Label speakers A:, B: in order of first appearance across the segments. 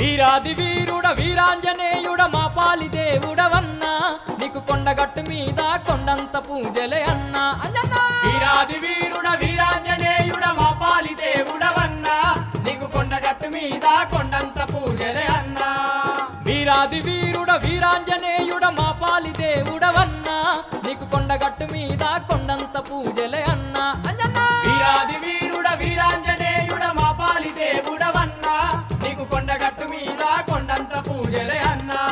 A: వీరాది వీరుడ వీరాంజనేయుడ మా పాలి దేవుడవన్నా నీకు కొండగట్టు మీద కొండంత పూజలే అన్నా అంజన్నా
B: వీరాది వీరుడ వీరాంజనేయుడ మా పాలి దేవుడవన్నా నీకు కొండగట్టు మీద కొండంత పూజలే అన్నా
A: వీరాది వీరుడ వీరాంజనేయుడ మా పాలి దేవుడవన్నా నీకు కొండగట్టు మీద కొండంత పూజలే అన్నా అంజన్నా
B: వీరాది వీరుడ వీరాంజనేయుడ మా పాలి దేవుడవన్నా నీకు కొండగట్టు మీద కొండంత పూజలే అన్నా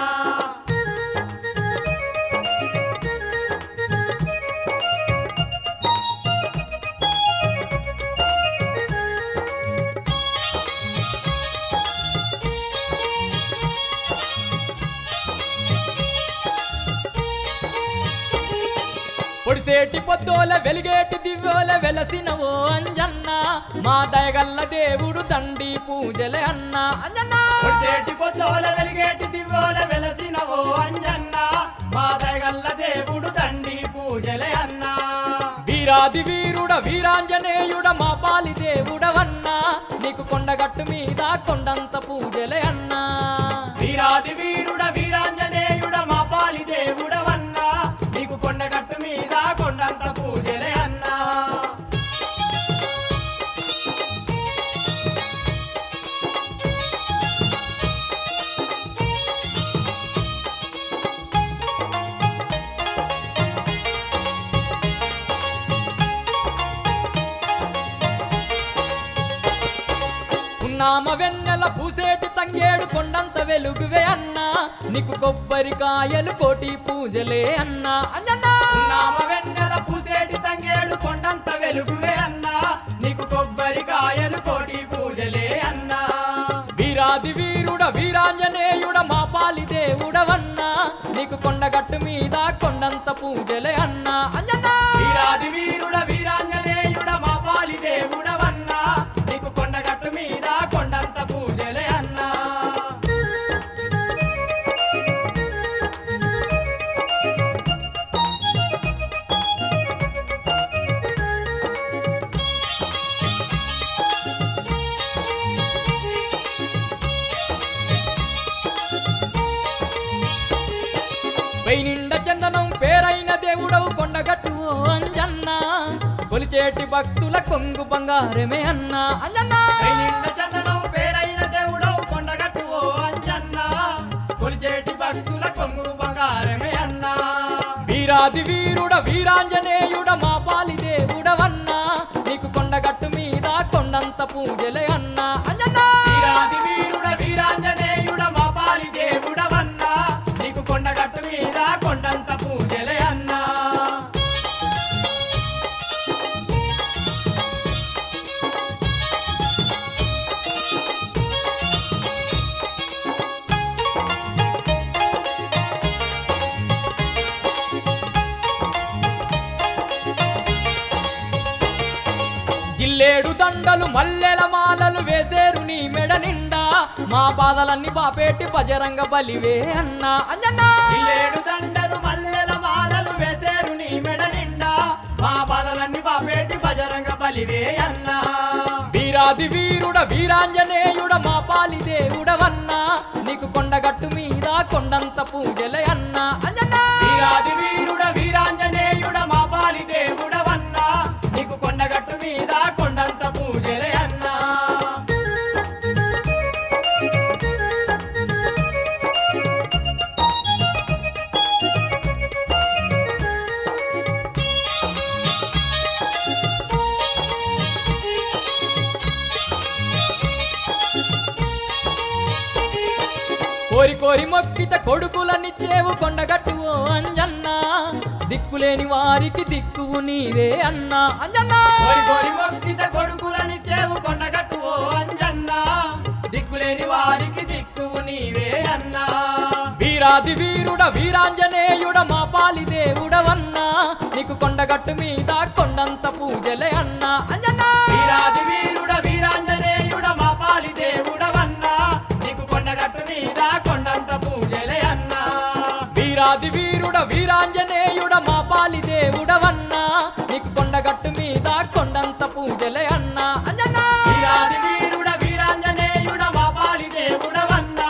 A: పొడిసేటి పొద్దోల వెలిగేటి దివ్యోల వెలసినవో అంజన్న మా దయగల్ల దేవుడు తండి పూజలే అన్నా అంజన్నా
B: పొడిసేటి పొద్దోల వెలిగేటి దివ్యోల వెలసిన ఓ అంజన్న మా దయగల్ల దేవుడు తండి పూజలే అన్నా
A: వీరాది వీరుడ వీరాంజనేయుడ మా పాలి దేవుడవన్నా నీకు కొండగట్టు మీద కొండంత పూజలే అన్నా
B: వీరాది వీరుడ వీరాంజనేయుడ మా పాలి దేవుడవన్నా నీకు కొండగట్టు మీద కొండంత పూజలే అన్నా
A: ఉన్నామ వెన్నెల పూసేటి తంగేడు కొండంత వెలుగువే అన్నా నీకు కొబ్బరికాయలు కోటి పూజలే అన్నా అంజన్నా
B: నామ వెన్నెల పూసేటి తంగేడు కొండంత వెలుగువే అన్నా నీకు కొబ్బరికాయలు కోటి పూజలే అన్నా
A: వీరాది వీరుడ వీరాంజనేయుడ మా పాలి దేవుడవన్నా నీకు కొండగట్టు మీద కొండంత పూజలే అన్నా అంజన్నా
B: వీరాది వీరుడ వీరాంజనేయుడ మా పాలి దేవుడవన్నా నీకు కొండగట్టు మీద కొండంత పూజలే అన్నా
A: పైనిండ చందనం పేరైన దేవుడవు కొండగట్టు ఓ అంజన్నా కొలిచేటి భక్తుల కొంగు బంగారమే అన్నా అంజన్నా
B: పై నిండ చందనం పేరైన దేవుడవు కొండగట్టు ఓ అంజన్న కొలిచేటి భక్తుల కొంగు బంగారమే అన్నా
A: వీరాది వీరుడ వీరాంజనేయుడ మా పాలి దేవుడవన్నా నీకు కొండగట్టు మీద కొండంత పూజలే అన్నా అంజన్నా
B: వీరాది వీరుడ వీరాంజనేయుడ మా పాలి దేవుడవన్నా నీకు కొండగట్టు మీద కొండంత పూజలే అన్నా
A: జిల్లేడు దండలు మల్లెల మాలలు వేసేరు నీ మెడ నిండా మా బాధలన్నీ బాపేటి బజరంగ బలివే అన్నా అంజన్నా
B: ఏడు దండలు మల్లెల మాలలు వేసేరు నీ మెడ నిండా మా బాధలన్నీ బాపేటి బజరంగ బలివే అన్నా
A: వీరాది వీరుడ వీరాంజనేయుడ మా పాలి దేవుడవన్నా నీకు కొండగట్టు మీద కొండంత పూజలే అన్నా అంజన్నా
B: వీరాది వీరుడ వీరాంజనేయుడ మా పాలి దేవుడవన్నా నీకు కొండగట్టు మీద కొండంత పూజలే అన్నా
A: కోరి కోరి మొక్కిత కొడుకులనిచ్చేవు కొండగట్టు ఓ అంజన్న దిక్కులేని వారికి దిక్కువు నీవే అన్నా అంజన్నా
B: కోరి కోరి మొక్కిత కొడుకులని చేవు కొండగట్టు ఓ అంజన్న దిక్కులేని వారికి దిక్కువు నీవే అన్నా
A: వీరాది వీరుడ వీరాంజనేయుడ మా పాలి దేవుడవన్నా నీకు కొండగట్టు మీద కొండంత పూజలే అన్నా అంజన్నా
B: వీరాది వీరుడ వీరాంజనేయుడ మా పాలి దేవుడవన్నా నీకు కొండగట్టు మీద కొండంత పూజలే అన్నా
A: వీరాది వీరుడ వీరాంజనేయుడ మా పాలి దేవుడవన్నా నీకు కొండగట్టు మీద కొండంత పూజలే అన్నా అంజన్నా
B: వీరాది వీరుడ వీరాంజనేయుడ మా పాలి దేవుడవన్నా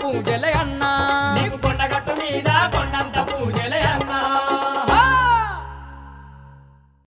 A: పూజలే అన్నా